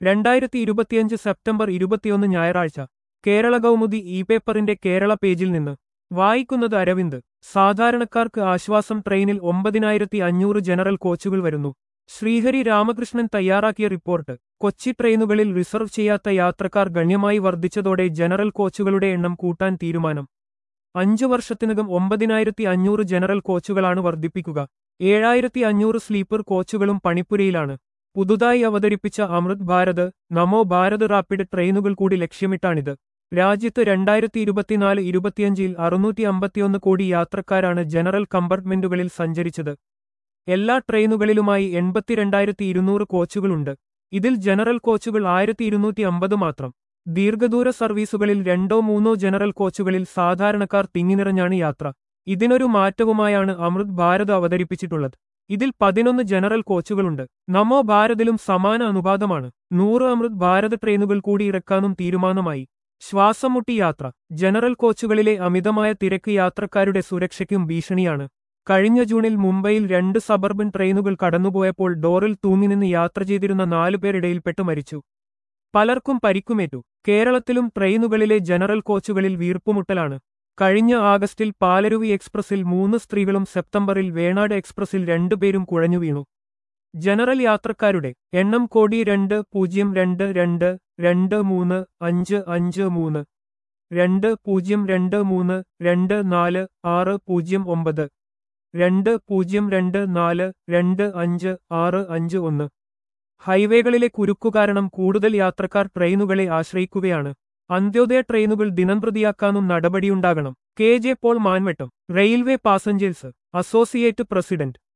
രണ്ടായിരത്തി ഇരുപത്തിയഞ്ച് സെപ്റ്റംബർ ഇരുപത്തിയൊന്ന് ഞായറാഴ്ച കേരള കൗമുദി ഇ പേപ്പറിന്റെ കേരള പേജിൽ നിന്ന് വായിക്കുന്നത് അരവിന്ദ് സാധാരണക്കാർക്ക് ആശ്വാസം ട്രെയിനിൽ ഒമ്പതിനായിരത്തി അഞ്ഞൂറ് ജനറൽ കോച്ചുകൾ വരുന്നു ശ്രീഹരി രാമകൃഷ്ണൻ തയ്യാറാക്കിയ റിപ്പോർട്ട് കൊച്ചി ട്രെയിനുകളിൽ റിസർവ് ചെയ്യാത്ത യാത്രക്കാർ ഗണ്യമായി വർദ്ധിച്ചതോടെ ജനറൽ കോച്ചുകളുടെ എണ്ണം കൂട്ടാൻ തീരുമാനം അഞ്ചു വർഷത്തിനകം ഒമ്പതിനായിരത്തി അഞ്ഞൂറ് ജനറൽ കോച്ചുകളാണ് വർദ്ധിപ്പിക്കുക ഏഴായിരത്തി അഞ്ഞൂറ് സ്ലീപ്പർ കോച്ചുകളും പണിപ്പുരയിലാണ് പുതുതായി അവതരിപ്പിച്ച അമൃത് ഭാരത് നമോ ഭാരത് റാപ്പിഡ് ട്രെയിനുകൾ കൂടി ലക്ഷ്യമിട്ടാണിത് രാജ്യത്ത് രണ്ടായിരത്തി ഇരുപത്തിനാല് ഇരുപത്തിയഞ്ചിൽ അറുന്നൂറ്റി അമ്പത്തിയൊന്ന് കോടി യാത്രക്കാരാണ് ജനറൽ കമ്പാർട്ട്മെന്റുകളിൽ സഞ്ചരിച്ചത് എല്ലാ ട്രെയിനുകളിലുമായി എൺപത്തിരണ്ടായിരത്തി ഇരുന്നൂറ് കോച്ചുകളുണ്ട് ഇതിൽ ജനറൽ കോച്ചുകൾ ആയിരത്തി ഇരുന്നൂറ്റി അമ്പത് മാത്രം ദീർഘദൂര സർവീസുകളിൽ രണ്ടോ മൂന്നോ ജനറൽ കോച്ചുകളിൽ സാധാരണക്കാർ തിങ്ങിനിറഞ്ഞാണ് യാത്ര ഇതിനൊരു മാറ്റവുമായാണ് അമൃത് ഭാരത് അവതരിപ്പിച്ചിട്ടുള്ളത് ഇതിൽ പതിനൊന്ന് ജനറൽ കോച്ചുകളുണ്ട് നമോ ഭാരതിലും സമാന അനുപാതമാണ് നൂറ് അമൃത് ഭാരത് ട്രെയിനുകൾ കൂടി ഇറക്കാനും തീരുമാനമായി ശ്വാസം മുട്ടി യാത്ര ജനറൽ കോച്ചുകളിലെ അമിതമായ തിരക്ക് യാത്രക്കാരുടെ സുരക്ഷയ്ക്കും ഭീഷണിയാണ് കഴിഞ്ഞ ജൂണിൽ മുംബൈയിൽ രണ്ട് സബർബൻ ട്രെയിനുകൾ കടന്നുപോയപ്പോൾ ഡോറിൽ തൂങ്ങിനിന്ന് യാത്ര ചെയ്തിരുന്ന നാലുപേരിടയിൽപ്പെട്ട് മരിച്ചു പലർക്കും പരിക്കുമേറ്റു കേരളത്തിലും ട്രെയിനുകളിലെ ജനറൽ കോച്ചുകളിൽ വീർപ്പുമുട്ടലാണ് കഴിഞ്ഞ ആഗസ്റ്റിൽ പാലരുവി എക്സ്പ്രസിൽ മൂന്ന് സ്ത്രീകളും സെപ്റ്റംബറിൽ വേണാട് എക്സ്പ്രസിൽ രണ്ടുപേരും കുഴഞ്ഞു വീണു ജനറൽ യാത്രക്കാരുടെ എണ്ണം കോടി രണ്ട് പൂജ്യം രണ്ട് രണ്ട് രണ്ട് മൂന്ന് അഞ്ച് അഞ്ച് മൂന്ന് രണ്ട് പൂജ്യം രണ്ട് മൂന്ന് രണ്ട് നാല് ആറ് പൂജ്യം ഒമ്പത് രണ്ട് പൂജ്യം രണ്ട് നാല് രണ്ട് അഞ്ച് ആറ് അഞ്ച് ഒന്ന് ഹൈവേകളിലെ കുരുക്കു കാരണം കൂടുതൽ യാത്രക്കാർ ട്രെയിനുകളെ ആശ്രയിക്കുകയാണ് അന്ത്യോദയ ട്രെയിനുകൾ ദിനംപ്രതിയാക്കാനും നടപടിയുണ്ടാകണം K J Paul Manvattom railway passengers associate president